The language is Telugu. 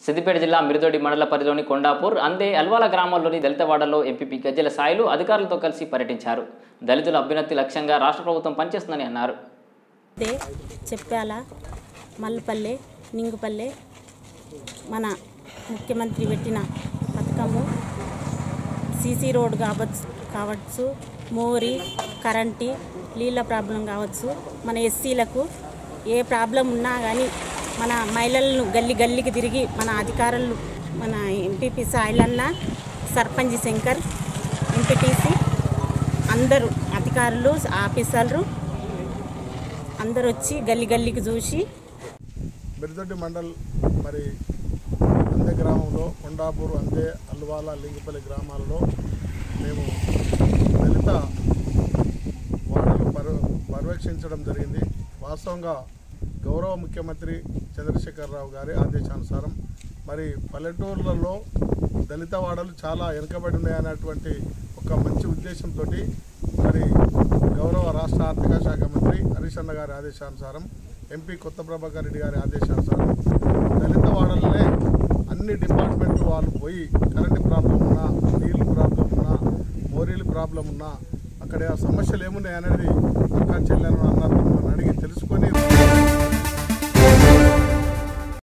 సిద్దిపేట జిల్లా మిరుదొడి మండల పరిధిలోని కొండాపూర్ అందే అల్వాల గ్రామాల్లోని దళితవాడలో ఎంపీపీ గజ్జెల సాయిలు అధికారులతో కలిసి పర్యటించారు దళితుల అభ్యున్నతి లక్ష్యంగా రాష్ట్ర ప్రభుత్వం పనిచేస్తుందని అన్నారు అదే చెప్పాల మల్లపల్లె నింగుపల్లె మన ముఖ్యమంత్రి పెట్టిన పథకము సీసీ రోడ్ కావచ్చు కావచ్చు మోరి కరెంటి నీళ్ళ ప్రాబ్లం కావచ్చు మన ఎస్సీలకు ఏ ప్రాబ్లం ఉన్నా కానీ మన మహిళలను గల్లి గల్లికి తిరిగి మన అధికారులు మన ఎంపీపీ సాయిలన్న సర్పంచ్ శంకర్ ఎంపీటీసీ అందరూ అధికారులు ఆఫీసర్లు అందరు వచ్చి గల్లి గల్లికి చూసి మిరుదొడ్డి మండల్ మరి అందే గ్రామంలో కొండాపూర్ అందే అల్వాల లింగపల్లి గ్రామాలలో మేము దళిత వాడలు పర్ పర్యవేక్షించడం జరిగింది వాస్తవంగా గౌరవ ముఖ్యమంత్రి చంద్రశేఖరరావు గారి ఆదేశానుసారం మరి పల్లెటూర్లలో దళిత వాడలు చాలా వెనుకబడి ఉన్నాయనేటువంటి ఒక మంచి ఉద్దేశంతో మరి గౌరవ రాష్ట్ర ఆర్థిక శాఖ మంత్రి హరీష్ అన్న గారి ఆదేశానుసారం ఎంపీ కొత్త ప్రభాకర్ రెడ్డి గారి ఆదేశానుసారం దళిత వాడలనే అన్ని డిపార్ట్మెంట్లు వాళ్ళు పోయి కరెంటు ప్రాబ్లం ఉన్నా నీళ్ళు ప్రాబ్లం ఉన్నా మోరీలు ప్రాబ్లం ఉన్నా అక్కడ సమస్యలు ఏమున్నాయి అనేది అక్క చెల్లెలను అన్న తమ్ముళ్ళని అడిగి తెలుసుకొని